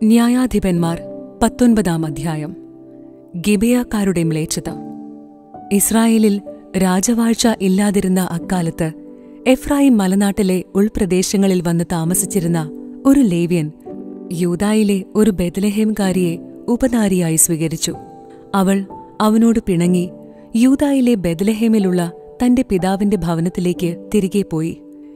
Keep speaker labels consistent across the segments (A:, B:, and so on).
A: ന്യായാധിപന്മാർ പത്തൊൻപതാം അധ്യായം ഗിബിയക്കാരുടെ മ്ലേച്ഛത ഇസ്രായേലിൽ രാജവാഴ്ച ഇല്ലാതിരുന്ന അക്കാലത്ത് എഫ്രായിം മലനാട്ടിലെ ഉൾപ്രദേശങ്ങളിൽ വന്ന് താമസിച്ചിരുന്ന ഒരു ലേവ്യൻ യൂദായിലെ ഒരു ബെത്ലഹേംകാരിയെ ഉപനാരിയായി സ്വീകരിച്ചു അവൾ അവനോട് പിണങ്ങി യൂദായിലെ ബെത്ലഹേമിലുള്ള തന്റെ പിതാവിന്റെ ഭവനത്തിലേക്ക് തിരികെ പോയി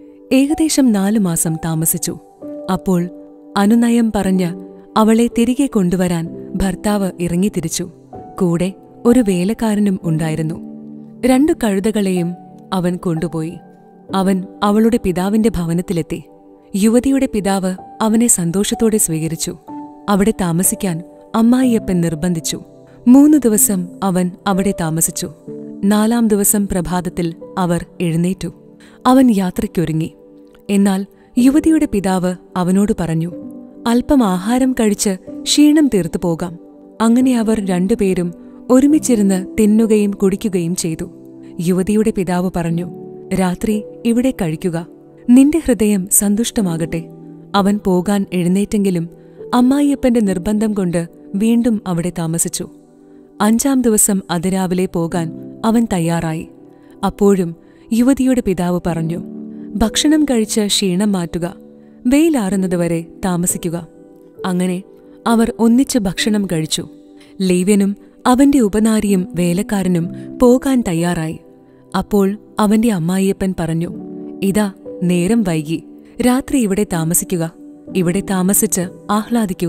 A: ഏകദേശം നാലു മാസം താമസിച്ചു അപ്പോൾ അനുനയം പറഞ്ഞ് അവളെ തിരികെ കൊണ്ടുവരാൻ ഭർത്താവ് ഇറങ്ങിത്തിരിച്ചു കൂടെ ഒരു വേലക്കാരനും ഉണ്ടായിരുന്നു രണ്ടു കഴുതകളെയും അവൻ കൊണ്ടുപോയി അവൻ അവളുടെ പിതാവിന്റെ ഭവനത്തിലെത്തി യുവതിയുടെ പിതാവ് അവനെ സന്തോഷത്തോടെ സ്വീകരിച്ചു അവിടെ താമസിക്കാൻ അമ്മായിയപ്പൻ നിർബന്ധിച്ചു മൂന്നു ദിവസം അവൻ അവിടെ താമസിച്ചു നാലാം ദിവസം പ്രഭാതത്തിൽ അവർ എഴുന്നേറ്റു അവൻ യാത്രയ്ക്കൊരുങ്ങി എന്നാൽ യുവതിയുടെ പിതാവ് അവനോട് പറഞ്ഞു അല്പം ആഹാരം കഴിച്ച് ക്ഷീണം തീർത്തു പോകാം അങ്ങനെ അവർ രണ്ടുപേരും ഒരുമിച്ചിരുന്ന് തിന്നുകയും കുടിക്കുകയും ചെയ്തു യുവതിയുടെ പിതാവ് പറഞ്ഞു രാത്രി ഇവിടെ കഴിക്കുക നിന്റെ ഹൃദയം സന്തുഷ്ടമാകട്ടെ അവൻ പോകാൻ എഴുന്നേറ്റെങ്കിലും അമ്മായിയപ്പന്റെ നിർബന്ധം കൊണ്ട് വീണ്ടും അവിടെ താമസിച്ചു അഞ്ചാം ദിവസം അതിരാവിലെ പോകാൻ അവൻ തയ്യാറായി അപ്പോഴും യുവതിയുടെ പിതാവ് പറഞ്ഞു ഭക്ഷണം കഴിച്ച് ക്ഷീണം മാറ്റുക വെയിലാറുന്നതുവരെ താമസിക്കുക അങ്ങനെ അവർ ഒന്നിച്ച് ഭക്ഷണം കഴിച്ചു ലേവ്യനും അവന്റെ ഉപനാരിയും വേലക്കാരനും പോകാൻ തയ്യാറായി അപ്പോൾ അവന്റെ അമ്മായിയപ്പൻ പറഞ്ഞു ഇതാ നേരം വൈകി രാത്രി ഇവിടെ താമസിക്കുക ഇവിടെ താമസിച്ച് ആഹ്ലാദിക്കുക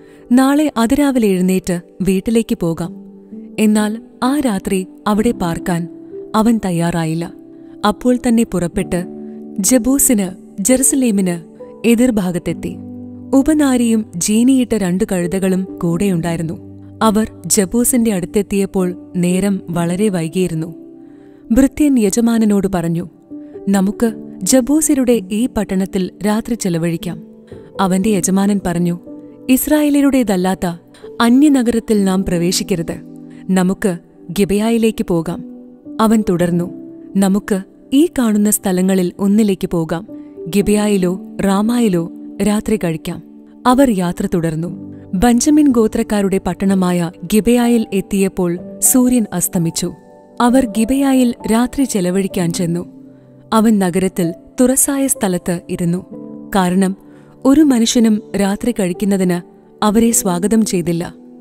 A: നാളെ അതിരാവിലെ എഴുന്നേറ്റ് വീട്ടിലേക്ക് പോകാം എന്നാൽ ആ രാത്രി അവിടെ പാർക്കാൻ അവൻ തയ്യാറായില്ല അപ്പോൾ തന്നെ പുറപ്പെട്ട് ജബൂസിന് ജെറുസലേമിന് എതിർഭാഗത്തെത്തി ഉപനാരിയും ജീനിയിട്ട രണ്ടു കഴുതകളും കൂടെയുണ്ടായിരുന്നു അവർ ജബൂസിന്റെ അടുത്തെത്തിയപ്പോൾ നേരം വളരെ വൈകിയിരുന്നു ഭൃത്യൻ യജമാനനോട് പറഞ്ഞു നമുക്ക് ജബൂസിരുടെ ഈ പട്ടണത്തിൽ രാത്രി ചെലവഴിക്കാം അവന്റെ യജമാനൻ പറഞ്ഞു ഇസ്രായേലരുടേതല്ലാത്ത അന്യനഗരത്തിൽ നാം പ്രവേശിക്കരുത് നമുക്ക് ഗിബയായിലേക്ക് പോകാം അവൻ തുടർന്നു നമുക്ക് ഈ കാണുന്ന സ്ഥലങ്ങളിൽ ഒന്നിലേക്ക് പോകാം ഗിബയായിലോ റാമായിലോ രാത്രി കഴിക്കാം അവർ യാത്ര തുടർന്നു ബഞ്ചമിൻ ഗോത്രക്കാരുടെ പട്ടണമായ ഗിബയായിൽ എത്തിയപ്പോൾ സൂര്യൻ അസ്തമിച്ചു അവർ ഗിബയായിൽ രാത്രി ചെലവഴിക്കാൻ ചെന്നു അവൻ നഗരത്തിൽ തുറസായ സ്ഥലത്ത് ഇരുന്നു കാരണം ഒരു മനുഷ്യനും രാത്രി കഴിക്കുന്നതിന് അവരെ സ്വാഗതം ചെയ്തില്ല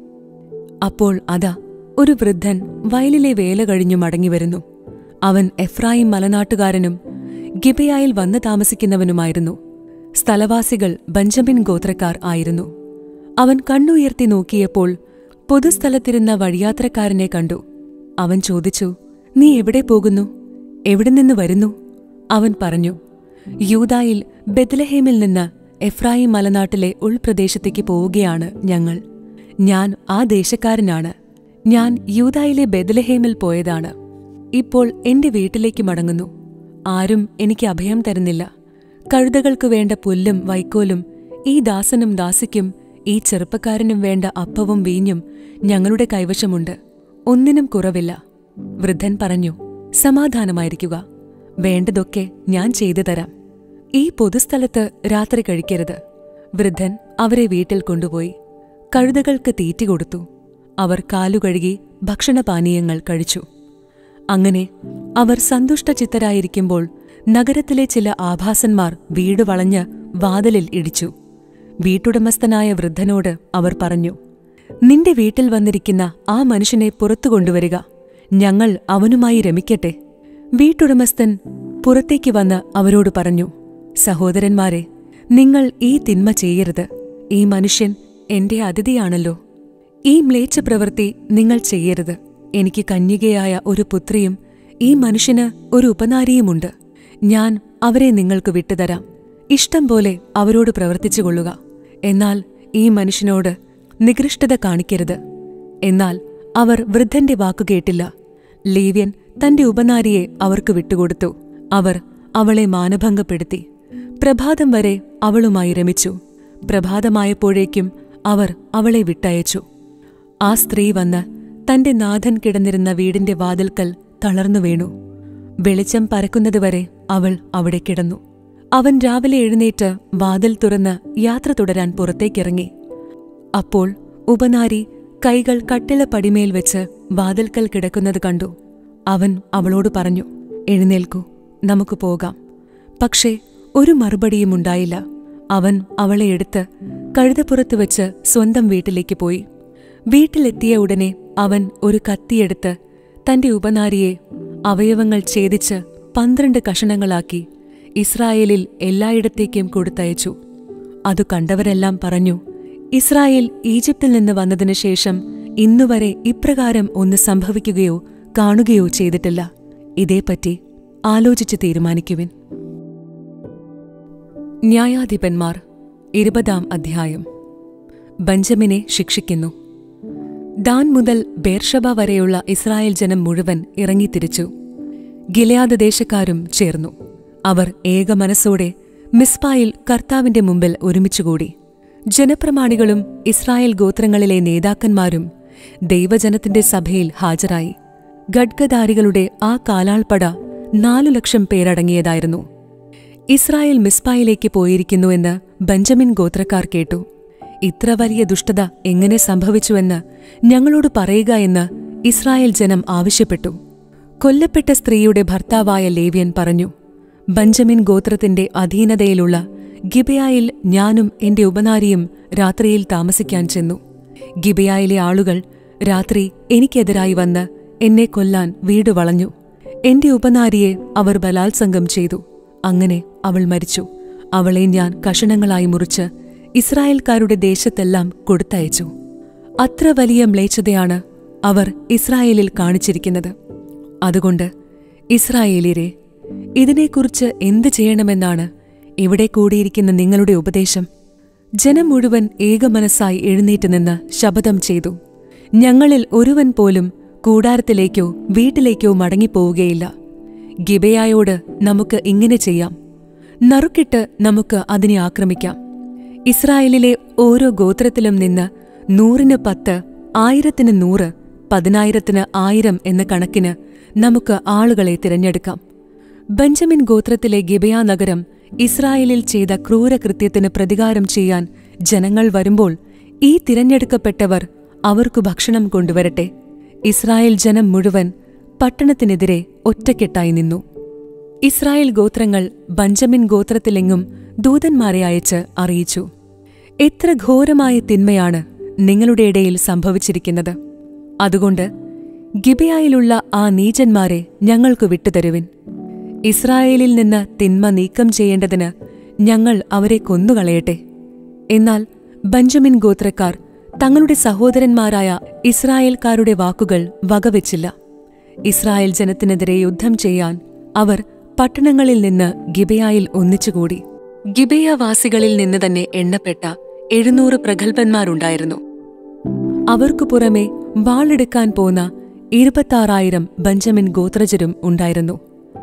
A: അപ്പോൾ അതാ ഒരു വൃദ്ധൻ വയലിലെ വേല കഴിഞ്ഞു മടങ്ങിവരുന്നു അവൻ എഫ്രായിം മലനാട്ടുകാരനും ഗിബയായിൽ വന്നു താമസിക്കുന്നവനുമായിരുന്നു സ്ഥലവാസികൾ ബഞ്ചമിൻ ഗോത്രക്കാർ ആയിരുന്നു അവൻ കണ്ണുയർത്തി നോക്കിയപ്പോൾ പൊതുസ്ഥലത്തിരുന്ന വഴിയാത്രക്കാരനെ കണ്ടു അവൻ ചോദിച്ചു നീ എവിടെ പോകുന്നു എവിടെ നിന്ന് വരുന്നു അവൻ പറഞ്ഞു യൂതായിൽ ബെത്ലഹേമിൽ നിന്ന് എഫ്രായിം മലനാട്ടിലെ ഉൾപ്രദേശത്തേക്ക് പോവുകയാണ് ഞങ്ങൾ ഞാൻ ആ ദേശക്കാരനാണ് ഞാൻ യൂതായിലെ ബെത്ലഹേമിൽ പോയതാണ് ഇപ്പോൾ എന്റെ വീട്ടിലേക്ക് മടങ്ങുന്നു ആരും എനിക്ക് അഭയം തരുന്നില്ല കഴുതകൾക്കു വേണ്ട പുല്ലും വൈക്കോലും ഈ ദാസനും ദാസിക്കും ഈ ചെറുപ്പക്കാരനും വേണ്ട അപ്പവും വീഞ്ഞും ഞങ്ങളുടെ കൈവശമുണ്ട് ഒന്നിനും കുറവില്ല വൃദ്ധൻ പറഞ്ഞു സമാധാനമായിരിക്കുക വേണ്ടതൊക്കെ ഞാൻ ചെയ്തു തരാം ഈ പൊതുസ്ഥലത്ത് രാത്രി കഴിക്കരുത് വൃദ്ധൻ അവരെ വീട്ടിൽ കൊണ്ടുപോയി കഴുതകൾക്ക് തീറ്റി കൊടുത്തു അവർ കാലുകഴുകി ഭക്ഷണപാനീയങ്ങൾ കഴിച്ചു അങ്ങനെ അവർ സന്തുഷ്ടചിത്തരായിരിക്കുമ്പോൾ നഗരത്തിലെ ചില ആഭാസന്മാർ വീട് വളഞ്ഞ് വാതിലിൽ ഇടിച്ചു വീട്ടുടമസ്ഥനായ വൃദ്ധനോട് അവർ പറഞ്ഞു നിന്റെ വീട്ടിൽ വന്നിരിക്കുന്ന ആ മനുഷ്യനെ പുറത്തു കൊണ്ടുവരിക ഞങ്ങൾ അവനുമായി രമിക്കട്ടെ വീട്ടുടമസ്ഥൻ പുറത്തേക്ക് വന്ന് അവരോട് പറഞ്ഞു സഹോദരന്മാരെ നിങ്ങൾ ഈ തിന്മ ചെയ്യരുത് ഈ മനുഷ്യൻ എന്റെ അതിഥിയാണല്ലോ ഈ മ്ലേച്ഛ പ്രവൃത്തി നിങ്ങൾ ചെയ്യരുത് എനിക്ക് കന്യകയായ ഒരു പുത്രിയും ഈ മനുഷ്യന് ഒരു ഉപനാരിയുമുണ്ട് ഞാൻ അവരെ നിങ്ങൾക്ക് വിട്ടുതരാം ഇഷ്ടം പോലെ അവരോട് പ്രവർത്തിച്ചുകൊള്ളുക എന്നാൽ ഈ മനുഷ്യനോട് നികൃഷ്ടത കാണിക്കരുത് എന്നാൽ അവർ വൃദ്ധന്റെ വാക്കുകേട്ടില്ല ലേവ്യൻ തന്റെ ഉപനാരിയെ അവർക്ക് വിട്ടുകൊടുത്തു അവർ അവളെ മാനഭംഗപ്പെടുത്തി പ്രഭാതം വരെ അവളുമായി രമിച്ചു പ്രഭാതമായപ്പോഴേക്കും അവർ അവളെ വിട്ടയച്ചു ആ സ്ത്രീ വന്ന് തന്റെ നാഥൻ കിടന്നിരുന്ന വീടിന്റെ വാതിൽക്കൽ തളർന്നു വീണു വെളിച്ചം പരക്കുന്നതുവരെ അവൾ അവിടെ കിടന്നു അവൻ രാവിലെ എഴുന്നേറ്റ് വാതിൽ തുറന്ന് യാത്ര തുടരാൻ പുറത്തേക്കിറങ്ങി അപ്പോൾ ഉപനാരി കൈകൾ കട്ടിള പടിമേൽ വെച്ച് വാതിൽക്കൽ കിടക്കുന്നത് കണ്ടു അവൻ അവളോട് പറഞ്ഞു എഴുന്നേൽക്കൂ നമുക്ക് പോകാം പക്ഷേ ഒരു മറുപടിയും ഉണ്ടായില്ല അവൻ അവളെ എടുത്ത് കഴുതപ്പുറത്ത് വെച്ച് സ്വന്തം വീട്ടിലേക്ക് പോയി വീട്ടിലെത്തിയ ഉടനെ അവൻ ഒരു കത്തിയെടുത്ത് തന്റെ ഉപനാരിയെ അവയവങ്ങൾ ഛേദിച്ച് പന്ത്രണ്ട് കഷണങ്ങളാക്കി ഇസ്രായേലിൽ എല്ലായിടത്തേക്കും കൊടുത്തയച്ചു അതു കണ്ടവരെല്ലാം പറഞ്ഞു ഇസ്രായേൽ ഈജിപ്തിൽ നിന്ന് വന്നതിനു ശേഷം ഇന്നുവരെ ഇപ്രകാരം ഒന്ന് സംഭവിക്കുകയോ കാണുകയോ ചെയ്തിട്ടില്ല ഇതേപ്പറ്റി ആലോചിച്ച് തീരുമാനിക്കുവിൻ ന്യായാധിപന്മാർ ഇരുപതാം അധ്യായം ബഞ്ചമിനെ ശിക്ഷിക്കുന്നു ദാൻ മുതൽ ബേർഷബ വരെയുള്ള ഇസ്രായേൽ ജനം മുഴുവൻ ഇറങ്ങിത്തിരിച്ചു ഗിലയാദ് ദേശക്കാരും ചേർന്നു അവർ ഏക മനസ്സോടെ മിസ്പായിൽ കർത്താവിന്റെ മുമ്പിൽ ഒരുമിച്ചുകൂടി ജനപ്രമാണികളും ഇസ്രായേൽ ഗോത്രങ്ങളിലെ നേതാക്കന്മാരും ദൈവജനത്തിന്റെ സഭയിൽ ഹാജരായി ഗഡ്ഗധാരികളുടെ ആ കാലാൾപ്പട നാലു ലക്ഷം പേരടങ്ങിയതായിരുന്നു ഇസ്രായേൽ മിസ്പായിലേക്ക് പോയിരിക്കുന്നുവെന്ന് ബെഞ്ചമിൻ ഗോത്രക്കാർ കേട്ടു ഇത്ര വലിയ ദുഷ്ടത എങ്ങനെ സംഭവിച്ചുവെന്ന് ഞങ്ങളോട് പറയുക എന്ന് ഇസ്രായേൽ ജനം ആവശ്യപ്പെട്ടു കൊല്ലപ്പെട്ട സ്ത്രീയുടെ ഭർത്താവായ ലേവ്യൻ പറഞ്ഞു ബഞ്ചമിൻ ഗോത്രത്തിന്റെ അധീനതയിലുള്ള ഗിബയായിൽ ഞാനും എന്റെ ഉപനാരിയും രാത്രിയിൽ താമസിക്കാൻ ചെന്നു ഗിബയായിലെ ആളുകൾ രാത്രി എനിക്കെതിരായി വന്ന് എന്നെ കൊല്ലാൻ വീട് വളഞ്ഞു എന്റെ ഉപനാരിയെ അവർ ബലാത്സംഗം ചെയ്തു അങ്ങനെ അവൾ മരിച്ചു അവളെ ഞാൻ കഷണങ്ങളായി മുറിച്ച് ഇസ്രായേൽക്കാരുടെ ദേശത്തെല്ലാം കൊടുത്തയച്ചു അത്ര വലിയ മ്ലേച്ഛതയാണ് അവർ ഇസ്രായേലിൽ കാണിച്ചിരിക്കുന്നത് അതുകൊണ്ട് ഇസ്രായേലിയരെ ഇതിനെക്കുറിച്ച് എന്ത് ചെയ്യണമെന്നാണ് ഇവിടെ കൂടിയിരിക്കുന്ന നിങ്ങളുടെ ഉപദേശം ജനം മുഴുവൻ ഏകമനസ്സായി എഴുന്നേറ്റ് നിന്ന് ശപഥം ചെയ്തു ഞങ്ങളിൽ ഒരുവൻ പോലും കൂടാരത്തിലേക്കോ വീട്ടിലേക്കോ മടങ്ങിപ്പോവുകയില്ല ഗിബയായോട് നമുക്ക് ഇങ്ങനെ ചെയ്യാം നറുക്കിട്ട് നമുക്ക് അതിനെ ആക്രമിക്കാം ഇസ്രായേലിലെ ഓരോ ഗോത്രത്തിലും നിന്ന് നൂറിന് പത്ത് ആയിരത്തിന് നൂറ് പതിനായിരത്തിന് ആയിരം എന്ന കണക്കിന് നമുക്ക് ആളുകളെ തിരഞ്ഞെടുക്കാം ബെഞ്ചമിൻ ഗോത്രത്തിലെ ഗിബയാ നഗരം ഇസ്രായേലിൽ ചെയ്ത ക്രൂരകൃത്യത്തിന് പ്രതികാരം ചെയ്യാൻ ജനങ്ങൾ വരുമ്പോൾ ഈ തിരഞ്ഞെടുക്കപ്പെട്ടവർ അവർക്കു ഭക്ഷണം കൊണ്ടുവരട്ടെ ഇസ്രായേൽ ജനം മുഴുവൻ പട്ടണത്തിനെതിരെ ഒറ്റക്കെട്ടായി നിന്നു ഇസ്രായേൽ ഗോത്രങ്ങൾ ബഞ്ചമിൻ ഗോത്രത്തിലെങ്ങും ദൂതന്മാരെ അയച്ച് അറിയിച്ചു എത്ര ഘോരമായ തിന്മയാണ് നിങ്ങളുടെ ഇടയിൽ സംഭവിച്ചിരിക്കുന്നത് അതുകൊണ്ട് ഗിബയായിലുള്ള ആ നീചന്മാരെ ഞങ്ങൾക്ക് വിട്ടുതരുവിൻ ഇസ്രായേലിൽ നിന്ന് തിന്മ നീക്കം ചെയ്യേണ്ടതിന് ഞങ്ങൾ അവരെ കൊന്നുകളയട്ടെ എന്നാൽ ബഞ്ചമിൻ ഗോത്രക്കാർ തങ്ങളുടെ സഹോദരന്മാരായ ഇസ്രായേൽക്കാരുടെ വാക്കുകൾ വകവെച്ചില്ല ഇസ്രായേൽ ജനത്തിനെതിരെ യുദ്ധം ചെയ്യാൻ അവർ പട്ടണങ്ങളിൽ നിന്ന് ഗിബയായിൽ ഒന്നിച്ചുകൂടി ഗിബയാവാസികളിൽ നിന്ന് തന്നെ എണ്ണപ്പെട്ട എഴുന്നൂറ് പ്രഗത്ഭന്മാരുണ്ടായിരുന്നു അവർക്കു പുറമെ വാളെടുക്കാൻ പോന്ന ഇരുപത്താറായിരം ബഞ്ചമിൻ ഗോത്രജരും ഉണ്ടായിരുന്നു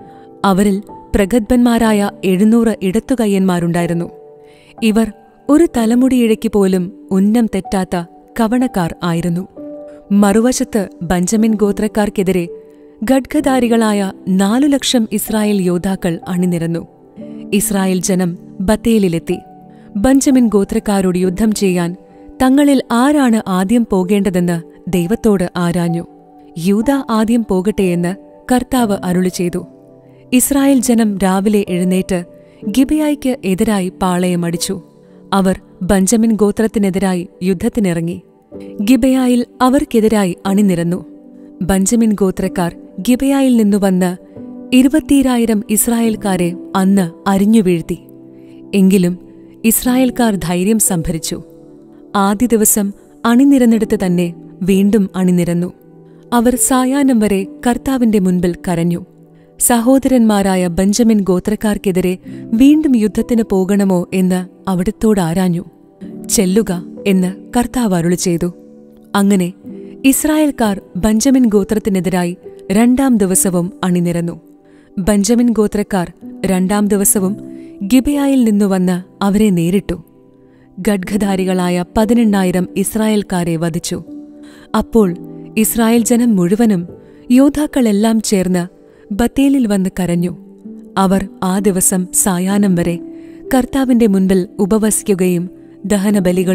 A: അവരിൽ പ്രഗത്ഭന്മാരായ എഴുന്നൂറ് ഇടത്തുകയ്യന്മാരുണ്ടായിരുന്നു ഇവർ ഒരു തലമുടിയിഴയ്ക്ക് പോലും ഉന്നം തെറ്റാത്ത കവണക്കാർ ആയിരുന്നു മറുവശത്ത് ബഞ്ചമിൻ ഗോത്രക്കാർക്കെതിരെ ഖഡ്ഗധാരികളായ നാലു ലക്ഷം ഇസ്രായേൽ യോദ്ധാക്കൾ അണിനിരന്നു ഇസ്രായേൽ ജനം ബത്തേലിലെത്തി ബഞ്ചമിൻ ഗോത്രക്കാരോട് യുദ്ധം ചെയ്യാൻ തങ്ങളിൽ ആരാണ് ആദ്യം പോകേണ്ടതെന്ന് ദൈവത്തോട് ആരാഞ്ഞു യൂത ആദ്യം പോകട്ടെയെന്ന് കർത്താവ് അരുളി ചെയ്തു ഇസ്രായേൽ ജനം രാവിലെ എഴുന്നേറ്റ് ഗിബയായ്ക്ക് എതിരായി പാളയമടിച്ചു അവർ ബഞ്ചമിൻ ഗോത്രത്തിനെതിരായി യുദ്ധത്തിനിറങ്ങി ഗിബയായിൽ അവർക്കെതിരായി അണിനിരന്നു ബഞ്ചമിൻ ഗോത്രക്കാർ ഗിബയായിൽ നിന്നു വന്ന് ഇരുപത്തിരായിരം ഇസ്രായേൽക്കാരെ അന്ന് അരിഞ്ഞു വീഴ്ത്തി എങ്കിലും ഇസ്രായേൽക്കാർ ധൈര്യം സംഭരിച്ചു ആദ്യ ദിവസം അണിനിരന്നിടത്ത് തന്നെ വീണ്ടും അണിനിരന്നു അവർ സായാഹ്നം വരെ കർത്താവിന്റെ മുൻപിൽ കരഞ്ഞു സഹോദരന്മാരായ ബഞ്ചമിൻ ഗോത്രക്കാർക്കെതിരെ വീണ്ടും യുദ്ധത്തിന് പോകണമോ എന്ന് അവിടത്തോട് ആരാഞ്ഞു ചെല്ലുക എന്ന് കർത്താവ് അരുളി ചെയ്തു അങ്ങനെ ഇസ്രായേൽക്കാർ ബഞ്ചമിൻ ഗോത്രത്തിനെതിരായി രണ്ടാം ദിവസവും അണിനിരന്നു ബഞ്ചമിൻ ഗോത്രക്കാർ രണ്ടാം ദിവസവും ഗിബയായിൽ നിന്നു വന്ന് അവരെ നേരിട്ടു ഗഡ്ഗധാരികളായ പതിനെണ്ണായിരം ഇസ്രായേൽക്കാരെ വധിച്ചു അപ്പോൾ ഇസ്രായേൽ ജനം മുഴുവനും യോദ്ധാക്കളെല്ലാം ചേർന്ന് ബത്തേലിൽ വന്ന് കരഞ്ഞു അവർ ആ ദിവസം സായാഹ്നം വരെ കർത്താവിന്റെ മുൻപിൽ ഉപവസിക്കുകയും ദഹനബലികളും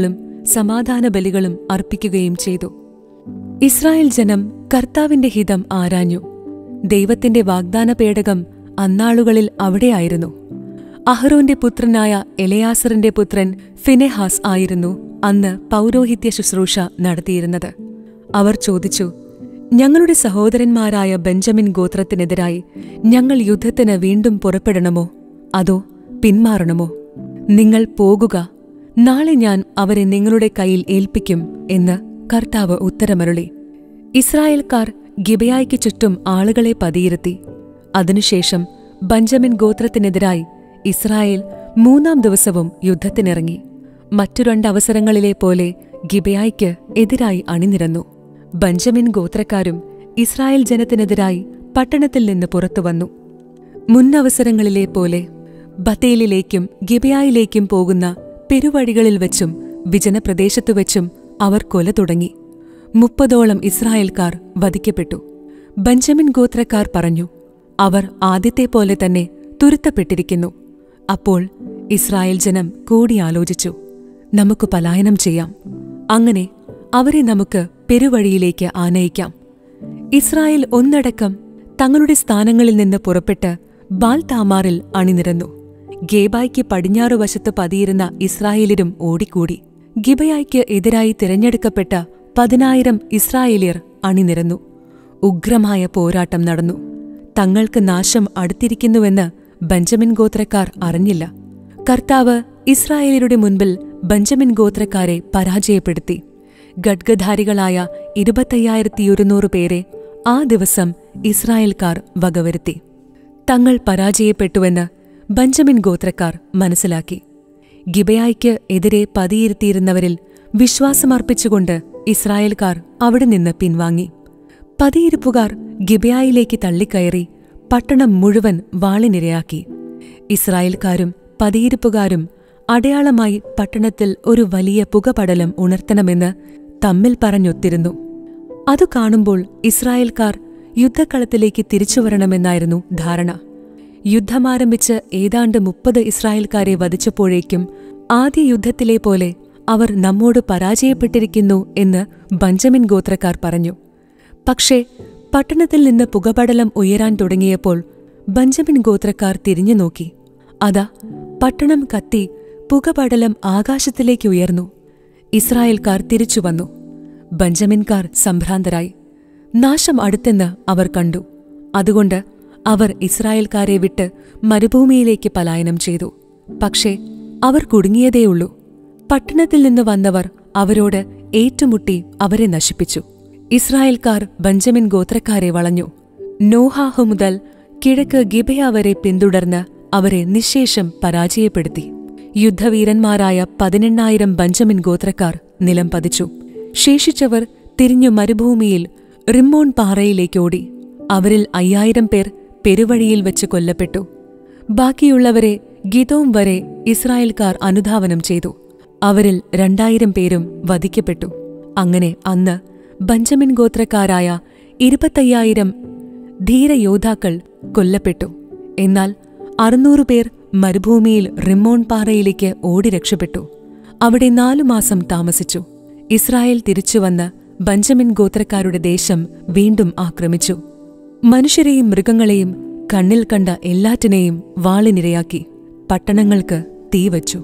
A: സമാധാന ബലികളും അർപ്പിക്കുകയും ചെയ്തു ഇസ്രായേൽ ജനം കർത്താവിന്റെ ഹിതം ആരാഞ്ഞു ദൈവത്തിന്റെ വാഗ്ദാന പേടകം അന്നാളുകളിൽ അവിടെയായിരുന്നു അഹ്റോന്റെ പുത്രനായ എലയാസറിന്റെ പുത്രൻ ഫിനെഹാസ് ആയിരുന്നു അന്ന് പൗരോഹിത്യ ശുശ്രൂഷ നടത്തിയിരുന്നത് അവർ ചോദിച്ചു ഞങ്ങളുടെ സഹോദരന്മാരായ ബെഞ്ചമിൻ ഗോത്രത്തിനെതിരായി ഞങ്ങൾ യുദ്ധത്തിന് വീണ്ടും പുറപ്പെടണമോ അതോ പിന്മാറണമോ നിങ്ങൾ പോകുക നാളെ ഞാൻ അവരെ നിങ്ങളുടെ കയ്യിൽ ഏൽപ്പിക്കും എന്ന് കർത്താവ് ഉത്തരമരുളി ഇസ്രായേൽക്കാർ ഗിബയായ്ക്ക് ചുറ്റും ആളുകളെ പതിയിരുത്തി അതിനുശേഷം ബഞ്ചമിൻ ഗോത്രത്തിനെതിരായി ഇസ്രായേൽ മൂന്നാം ദിവസവും യുദ്ധത്തിനിറങ്ങി മറ്റു രണ്ടവസരങ്ങളിലെ പോലെ ഗിബയായ്ക്ക് എതിരായി അണിനിരന്നു ബഞ്ചമിൻ ഗോത്രക്കാരും ഇസ്രായേൽ ജനത്തിനെതിരായി പട്ടണത്തിൽ നിന്ന് പുറത്തുവന്നു മുന്നവസരങ്ങളിലെ പോലെ ബത്തേലിലേക്കും ഗിബയായിലേക്കും പോകുന്ന പെരുവഴികളിൽ വെച്ചും വിജനപ്രദേശത്തു വെച്ചും അവർ കൊല തുടങ്ങി മുപ്പതോളം ഇസ്രായേൽക്കാർ വധിക്കപ്പെട്ടു ബഞ്ചമിൻ ഗോത്രക്കാർ പറഞ്ഞു അവർ ആദ്യത്തെ പോലെ തന്നെ തുരുത്തപ്പെട്ടിരിക്കുന്നു അപ്പോൾ ഇസ്രായേൽ ജനം കൂടിയാലോചിച്ചു നമുക്ക് പലായനം ചെയ്യാം അങ്ങനെ അവരെ നമുക്ക് പെരുവഴിയിലേക്ക് ആനയിക്കാം ഇസ്രായേൽ ഒന്നടക്കം തങ്ങളുടെ സ്ഥാനങ്ങളിൽ നിന്ന് പുറപ്പെട്ട് ബാൽ താമാറിൽ അണിനിരന്നു ഗേബായ്ക്ക് പടിഞ്ഞാറുവശത്ത് പതിയിരുന്ന ഇസ്രായേലിരും ഓടിക്കൂടി ഗിബയായ്ക്ക് എതിരായി തിരഞ്ഞെടുക്കപ്പെട്ട പതിനായിരം ഇസ്രായേലിയർ അണിനിരന്നു ഉഗ്രമായ പോരാട്ടം നടന്നു തങ്ങൾക്ക് നാശം അടുത്തിരിക്കുന്നുവെന്ന് ബെഞ്ചമിൻ ഗോത്രക്കാർ അറിഞ്ഞില്ല കർത്താവ് ഇസ്രായേലിയരുടെ മുൻപിൽ ബെഞ്ചമിൻ ഗോത്രക്കാരെ പരാജയപ്പെടുത്തി ഗഡ്ഗധാരികളായ ഇരുപത്തയ്യായിരത്തി ഒരുന്നൂറ് പേരെ ആ ദിവസം ഇസ്രായേൽക്കാർ വകവരുത്തി തങ്ങൾ പരാജയപ്പെട്ടുവെന്ന് ബഞ്ചമിൻ ഗോത്രക്കാർ മനസ്സിലാക്കി ഗിബയായ്ക്ക് എതിരെ പതിയിരുത്തിയിരുന്നവരിൽ വിശ്വാസമർപ്പിച്ചുകൊണ്ട് ഇസ്രായേൽക്കാർ അവിടെ നിന്ന് പിൻവാങ്ങി പതിയിരിപ്പുകാർ ഗിബയായിലേക്ക് തള്ളിക്കയറി പട്ടണം മുഴുവൻ വാളിനിരയാക്കി ഇസ്രായേൽക്കാരും പതിയിരിപ്പുകാരും അടയാളമായി പട്ടണത്തിൽ ഒരു വലിയ പുകപടലം ഉണർത്തണമെന്ന് തമ്മിൽ പറഞ്ഞൊത്തിരുന്നു അതു കാണുമ്പോൾ ഇസ്രായേൽക്കാർ യുദ്ധക്കളത്തിലേക്ക് തിരിച്ചുവരണമെന്നായിരുന്നു ധാരണ യുദ്ധമാരംഭിച്ച് ഏതാണ്ട് മുപ്പത് ഇസ്രായേൽക്കാരെ വധിച്ചപ്പോഴേക്കും ആദ്യ യുദ്ധത്തിലെ പോലെ അവർ നമ്മോട് പരാജയപ്പെട്ടിരിക്കുന്നു എന്ന് ബഞ്ചമിൻ ഗോത്രക്കാർ പറഞ്ഞു പക്ഷേ പട്ടണത്തിൽ നിന്ന് പുകപടലം ഉയരാൻ തുടങ്ങിയപ്പോൾ ബഞ്ചമിൻ ഗോത്രക്കാർ തിരിഞ്ഞു നോക്കി അതാ പട്ടണം കത്തി പുകപടലം ആകാശത്തിലേക്ക് ഉയർന്നു ഇസ്രായേൽക്കാർ തിരിച്ചു വന്നു ബഞ്ചമിൻകാർ സംഭ്രാന്തരായി നാശം അടുത്തെന്ന് അവർ കണ്ടു അതുകൊണ്ട് അവർ ഇസ്രായേൽക്കാരെ വിട്ട് മരുഭൂമിയിലേക്ക് പലായനം ചെയ്തു പക്ഷേ അവർ കുടുങ്ങിയതേയുള്ളൂ പട്ടണത്തിൽ നിന്ന് വന്നവർ അവരോട് ഏറ്റുമുട്ടി അവരെ നശിപ്പിച്ചു ഇസ്രായേൽക്കാർ ബഞ്ചമിൻ ഗോത്രക്കാരെ വളഞ്ഞു നോഹാഹു മുതൽ കിഴക്ക് ഗിബയ വരെ പിന്തുടർന്ന് അവരെ നിശേഷം പരാജയപ്പെടുത്തി യുദ്ധവീരന്മാരായ പതിനെണ്ണായിരം ബഞ്ചമിൻ ഗോത്രക്കാർ നിലം പതിച്ചു ശേഷിച്ചവർ തിരിഞ്ഞു മരുഭൂമിയിൽ റിമ്മോൺ പാറയിലേക്കോടി അവരിൽ അയ്യായിരം പേർ പെരുവഴിയിൽ വെച്ച് കൊല്ലപ്പെട്ടു ബാക്കിയുള്ളവരെ ഗിതോം വരെ ഇസ്രായേൽക്കാർ അനുധാവനം ചെയ്തു അവരിൽ രണ്ടായിരം പേരും വധിക്കപ്പെട്ടു അങ്ങനെ അന്ന് ബഞ്ചമിൻ ഗോത്രക്കാരായ ഇരുപത്തയ്യായിരം ധീരയോദ്ധാക്കൾ കൊല്ലപ്പെട്ടു എന്നാൽ അറുന്നൂറ് പേർ മരുഭൂമിയിൽ റിമ്മോൺ പാറയിലേക്ക് ഓടി രക്ഷപ്പെട്ടു അവിടെ നാലു മാസം താമസിച്ചു ഇസ്രായേൽ തിരിച്ചുവന്ന് ബഞ്ചമിൻ ഗോത്രക്കാരുടെ ദേശം വീണ്ടും ആക്രമിച്ചു മനുഷ്യരെയും മൃഗങ്ങളെയും കണ്ണിൽ കണ്ട എല്ലാറ്റിനെയും വാളിനിരയാക്കി പട്ടണങ്ങൾക്ക് തീവച്ചു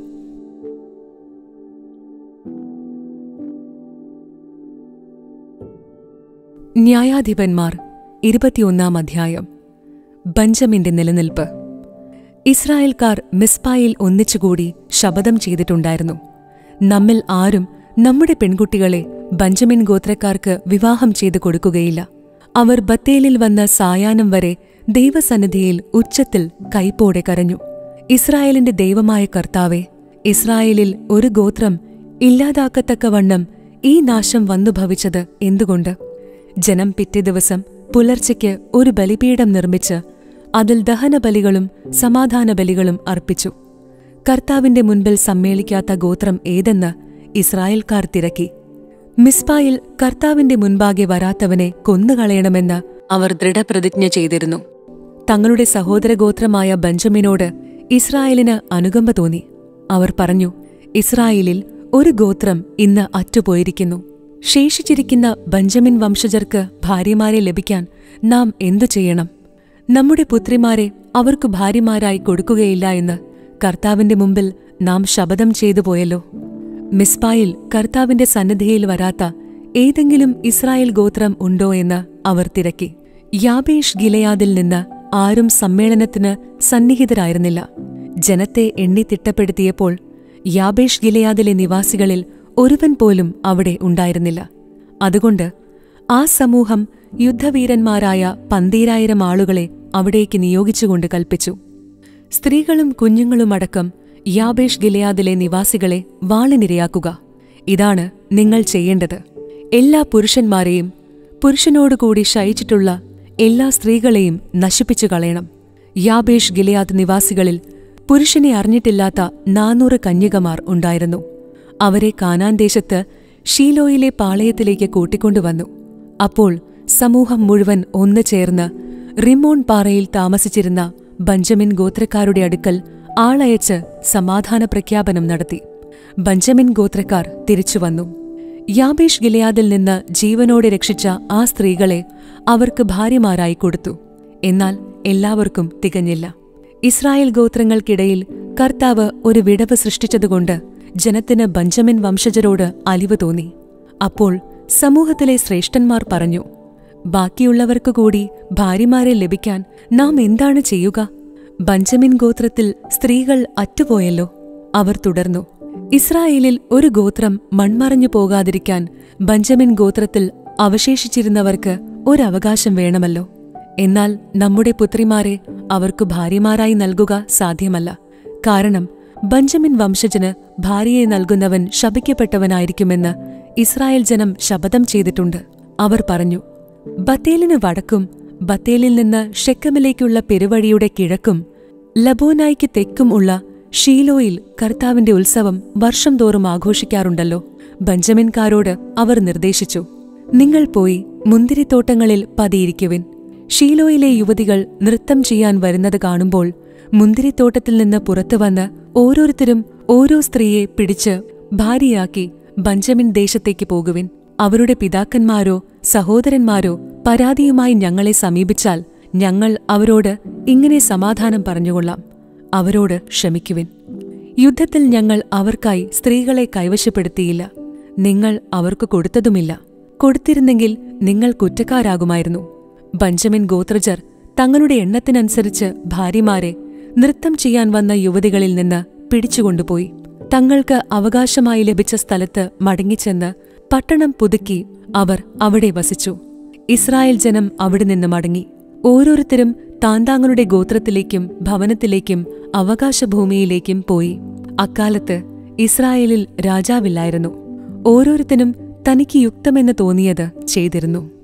A: ന്യായാധിപന്മാർ ഇരുപത്തിയൊന്നാം അധ്യായം ബഞ്ചമിന്റെ നിലനിൽപ്പ് ഇസ്രായേൽക്കാർ മിസ്പായിൽ ഒന്നിച്ചുകൂടി ശപഥം ചെയ്തിട്ടുണ്ടായിരുന്നു നമ്മിൽ ആരും നമ്മുടെ പെൺകുട്ടികളെ ബഞ്ചമിൻ ഗോത്രക്കാർക്ക് വിവാഹം ചെയ്തു കൊടുക്കുകയില്ല അവർ ബത്തേലിൽ വന്ന സായാഹ്നം വരെ ദൈവസന്നിധിയിൽ ഉച്ചത്തിൽ കൈപ്പോടെ കരഞ്ഞു ഇസ്രായേലിന്റെ ദൈവമായ കർത്താവെ ഇസ്രായേലിൽ ഒരു ഗോത്രം ഇല്ലാതാക്കത്തക്കവണ്ണം ഈ നാശം വന്നു ഭവിച്ചത് എന്തുകൊണ്ട് ജനം പിറ്റേ ദിവസം പുലർച്ചയ്ക്ക് ഒരു ബലിപീഠം നിർമ്മിച്ച് അതിൽ ദഹനബലികളും സമാധാന ബലികളും അർപ്പിച്ചു കർത്താവിന്റെ മുൻപിൽ സമ്മേളിക്കാത്ത ഗോത്രം ഏതെന്ന് ഇസ്രായേൽക്കാർ തിരക്കി മിസ്പായിൽ കർത്താവിന്റെ മുൻപാകെ വരാത്തവനെ കൊന്നുകളയണമെന്ന് അവർ ദൃഢപ്രതിജ്ഞ ചെയ്തിരുന്നു തങ്ങളുടെ സഹോദരഗോത്രമായ ബഞ്ചമിനോട് ഇസ്രായേലിന് അനുകമ്പ തോന്നി അവർ പറഞ്ഞു ഇസ്രായേലിൽ ഒരു ഗോത്രം ഇന്ന് അറ്റുപോയിരിക്കുന്നു ശേഷിച്ചിരിക്കുന്ന ബഞ്ചമിൻ വംശജർക്ക് ഭാര്യമാരെ ലഭിക്കാൻ നാം എന്തു ചെയ്യണം നമ്മുടെ പുത്രിമാരെ അവർക്കു ഭാര്യമാരായി കൊടുക്കുകയില്ല എന്ന് കർത്താവിന്റെ മുമ്പിൽ നാം ശപഥം ചെയ്തു പോയല്ലോ മിസ്പായിൽ കർത്താവിന്റെ സന്നിധിയിൽ വരാത്ത ഏതെങ്കിലും ഇസ്രായേൽ ഗോത്രം ഉണ്ടോ എന്ന് അവർ തിരക്കി യാബേഷ് ഗിലയാദിൽ നിന്ന് ആരും സമ്മേളനത്തിന് സന്നിഹിതരായിരുന്നില്ല ജനത്തെ എണ്ണി തിട്ടപ്പെടുത്തിയപ്പോൾ യാബേഷ് ഗിലയാദിലെ നിവാസികളിൽ ഒരുവൻ പോലും അവിടെ ഉണ്ടായിരുന്നില്ല അതുകൊണ്ട് ആ സമൂഹം യുദ്ധവീരന്മാരായ പന്തീരായിരം ആളുകളെ അവിടേക്ക് നിയോഗിച്ചുകൊണ്ട് കൽപ്പിച്ചു സ്ത്രീകളും കുഞ്ഞുങ്ങളുമടക്കം യാബേഷ് ഗിലയാദിലെ നിവാസികളെ വാളിനിരയാക്കുക ഇതാണ് നിങ്ങൾ ചെയ്യേണ്ടത് എല്ലാ പുരുഷന്മാരെയും പുരുഷനോടുകൂടി ശയിച്ചിട്ടുള്ള എല്ലാ സ്ത്രീകളെയും നശിപ്പിച്ചു കളയണം യാബേഷ് ഗിലയാദ് നിവാസികളിൽ പുരുഷനെ അറിഞ്ഞിട്ടില്ലാത്ത നാനൂറ് കന്യകമാർ ഉണ്ടായിരുന്നു അവരെ കാനാൻ ദേശത്ത് ഷീലോയിലെ പാളയത്തിലേക്ക് കൂട്ടിക്കൊണ്ടുവന്നു അപ്പോൾ സമൂഹം മുഴുവൻ ഒന്നു ചേർന്ന് റിമോൺ പാറയിൽ താമസിച്ചിരുന്ന ബഞ്ചമിൻ ഗോത്രക്കാരുടെ അടുക്കൽ ആളയച്ച് സമാധാന പ്രഖ്യാപനം നടത്തി ബഞ്ചമിൻ ഗോത്രക്കാർ തിരിച്ചുവന്നു യാബേഷ് ഗിലയാദിൽ നിന്ന് ജീവനോടെ രക്ഷിച്ച ആ സ്ത്രീകളെ അവർക്ക് ഭാര്യമാരായി കൊടുത്തു എന്നാൽ എല്ലാവർക്കും തികഞ്ഞില്ല ഇസ്രായേൽ ഗോത്രങ്ങൾക്കിടയിൽ കർത്താവ് ഒരു വിടവ് സൃഷ്ടിച്ചതുകൊണ്ട് ജനത്തിന് ബഞ്ചമിൻ വംശജരോട് അലിവ് തോന്നി അപ്പോൾ സമൂഹത്തിലെ ശ്രേഷ്ഠന്മാർ പറഞ്ഞു ബാക്കിയുള്ളവർക്കു കൂടി ഭാര്യമാരെ ലഭിക്കാൻ നാം എന്താണ് ചെയ്യുക ബഞ്ചമിൻ ഗോത്രത്തിൽ സ്ത്രീകൾ അറ്റുപോയല്ലോ അവർ തുടർന്നു ഇസ്രായേലിൽ ഒരു ഗോത്രം മൺമറഞ്ഞു പോകാതിരിക്കാൻ ബഞ്ചമിൻ ഗോത്രത്തിൽ അവശേഷിച്ചിരുന്നവർക്ക് ഒരവകാശം വേണമല്ലോ എന്നാൽ നമ്മുടെ പുത്രിമാരെ അവർക്കു ഭാര്യമാരായി നൽകുക സാധ്യമല്ല കാരണം ബഞ്ചമിൻ വംശജന് ഭാര്യയെ നൽകുന്നവൻ ശപിക്കപ്പെട്ടവനായിരിക്കുമെന്ന് ഇസ്രായേൽ ജനം ശപഥം ചെയ്തിട്ടുണ്ട് അവർ പറഞ്ഞു ബത്തേലിന് വടക്കും ബത്തേലിൽ നിന്ന് ഷെക്കമിലേക്കുള്ള പെരുവഴിയുടെ കിഴക്കും ലബോനായ്ക്ക് തെക്കും ഉള്ള ഷീലോയിൽ കർത്താവിന്റെ ഉത്സവം വർഷം തോറും ആഘോഷിക്കാറുണ്ടല്ലോ ബഞ്ചമിൻകാരോട് അവർ നിർദ്ദേശിച്ചു നിങ്ങൾ പോയി മുന്തിരിത്തോട്ടങ്ങളിൽ പതിയിരിക്കുവിൻ ഷീലോയിലെ യുവതികൾ നൃത്തം ചെയ്യാൻ വരുന്നത് കാണുമ്പോൾ മുന്തിരിത്തോട്ടത്തിൽ നിന്ന് പുറത്തുവന്ന് ഓരോരുത്തരും ഓരോ സ്ത്രീയെ പിടിച്ച് ഭാര്യയാക്കി ബഞ്ചമിൻ ദേശത്തേക്ക് പോകുവിൻ അവരുടെ പിതാക്കന്മാരോ സഹോദരന്മാരോ പരാതിയുമായി ഞങ്ങളെ സമീപിച്ചാൽ ഞങ്ങൾ അവരോട് ഇങ്ങനെ സമാധാനം പറഞ്ഞുകൊള്ളാം അവരോട് ക്ഷമിക്കുവിൻ യുദ്ധത്തിൽ ഞങ്ങൾ അവർക്കായി സ്ത്രീകളെ കൈവശപ്പെടുത്തിയില്ല നിങ്ങൾ അവർക്ക് കൊടുത്തതുമില്ല കൊടുത്തിരുന്നെങ്കിൽ നിങ്ങൾ കുറ്റക്കാരാകുമായിരുന്നു ബഞ്ചമിൻ ഗോത്രജർ തങ്ങളുടെ എണ്ണത്തിനനുസരിച്ച് ഭാര്യമാരെ നൃത്തം ചെയ്യാൻ വന്ന യുവതികളിൽ നിന്ന് പിടിച്ചുകൊണ്ടുപോയി തങ്ങൾക്ക് അവകാശമായി ലഭിച്ച സ്ഥലത്ത് മടങ്ങിച്ചെന്ന് പട്ടണം പുതുക്കി അവർ അവിടെ വസിച്ചു ഇസ്രായേൽ ജനം അവിടെ നിന്ന് മടങ്ങി ഓരോരുത്തരും താന്താങ്ങളുടെ ഗോത്രത്തിലേക്കും ഭവനത്തിലേക്കും അവകാശഭൂമിയിലേക്കും പോയി അക്കാലത്ത് ഇസ്രായേലിൽ രാജാവില്ലായിരുന്നു ഓരോരുത്തനും തനിക്ക് യുക്തമെന്ന് തോന്നിയത് ചെയ്തിരുന്നു